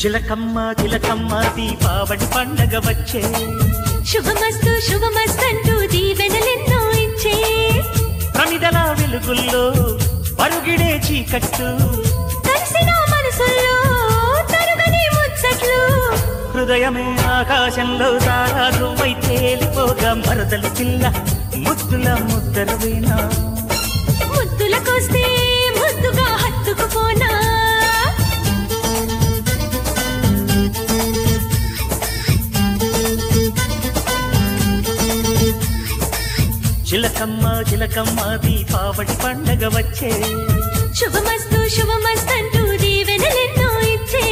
చిలకమ్మ చిలకమ్మ దీపావళి పండగ వచ్చే శుభమస్తు శుభమస్తంటూ దీవెనలెన్నో ఇచ్చే ప్రమిదల వెలుగుల్లో పరుగిడే చీకట్టు కలిసిన మనసుల్లో తరుగని ముచ్చట్లు హృదయమే ఆకాశంలో తారాజువై తేలిపోగా మరదలు పిల్ల ముద్దుల ముద్దరవేనా ముద్దులకొస్తే ముద్దుగా హత్తుకుపోనా చిలకమ్మ చిలకమ్మ దీపావళి పండగ వచ్చే శుభమస్తు శుభమస్తంటూ దీవెనలెన్నో ఇచ్చే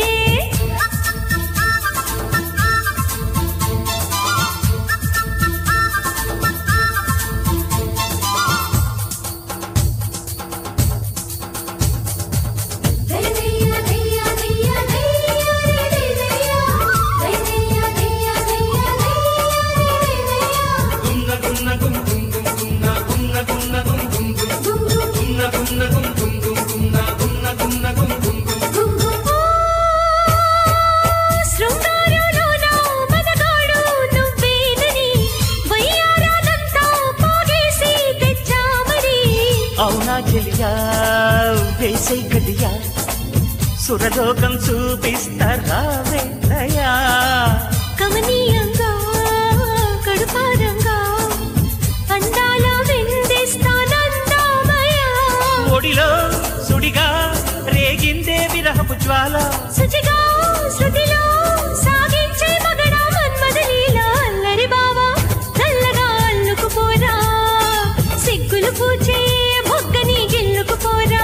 శృంగారులోన మదగాడు నువ్వేనని వయ్యారానంతా పోగేసి తెచ్చామని అవునా చెలియా వేసే గడియా సురలోకం చూపిస్తారా వేదయా కమనీయంగా కడుపారంగా అందాల విందిస్తానందామయ ఒడిలో సుడిగా రేగిందే విరహపు జ్వాల శుచిగా శృతిలో సాగించే మగడ మన్మదలీల అల్లరి బావా చల్లగా అల్లుకుపోరా సిగ్గులు పూచే మొగ్గని గిల్లుకుపోరా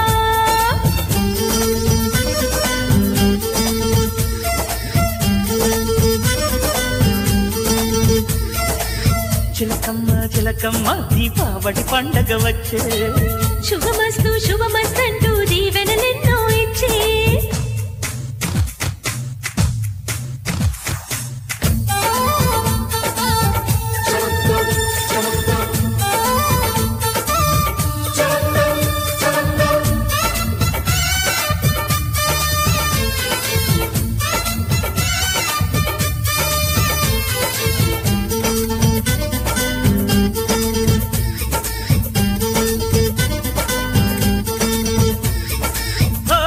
చిలకమ్మ చిలకమ్మ దీపావళి పండగ వచ్చే శుభమస్తు శుభమస్తంటూ దీవెనలెన్నో ఇచ్చే ఓ,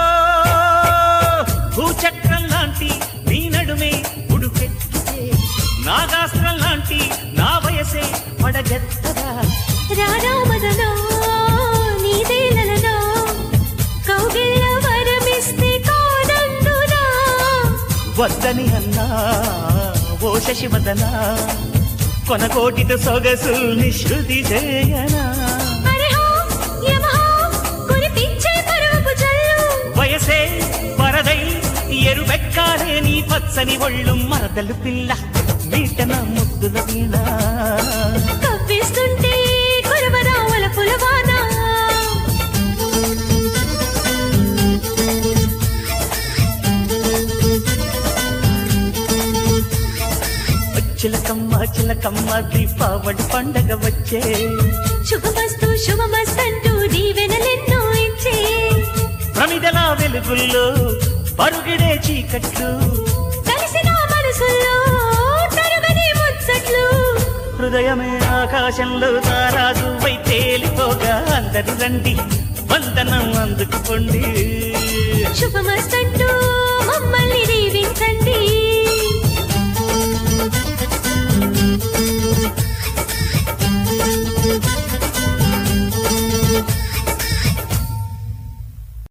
భూచక్రం లాంటి నీ నడుమే ఉడుకెత్తితే నాగాస్త్రం లాంటి నా వయసే పడగెత్తగా రానా మదనా నీదేలనా కౌగిళ్ళ వరమిస్తే కాదందునా వద్దని అన్నా ఓ శశివదన కొనకోటితో సొగసుల్ని శృతి చేయనా అరెహో యమహో కురిపించే పరువపు జల్లు వయసే వరదై ఎరుబెక్కాలే నీ పచ్చని ఒళ్ళు మరదలు పిల్ల మీటన ముద్దుల వీణ కవ్విస్తుంటే కురవరావల పులవానా చిలకమ్మ చిలకమ్మ దీపావళి పండగ వచ్చే శుభమస్తు శుభమస్తంటూ దీవెనలెన్నో ఇచ్చే ప్రమిదల వెలుగుల్లో పరుగిడే చీకట్లు కలిసిన మనసుల్లో తరుగని ముచ్చట్లు హృదయమే ఆకాశంలో తారాజు వై తేలిపోగా అందరు రండి వందనం అందుకుపోండి శుభమస్తంటూ మమ్మల్ని దీవించండి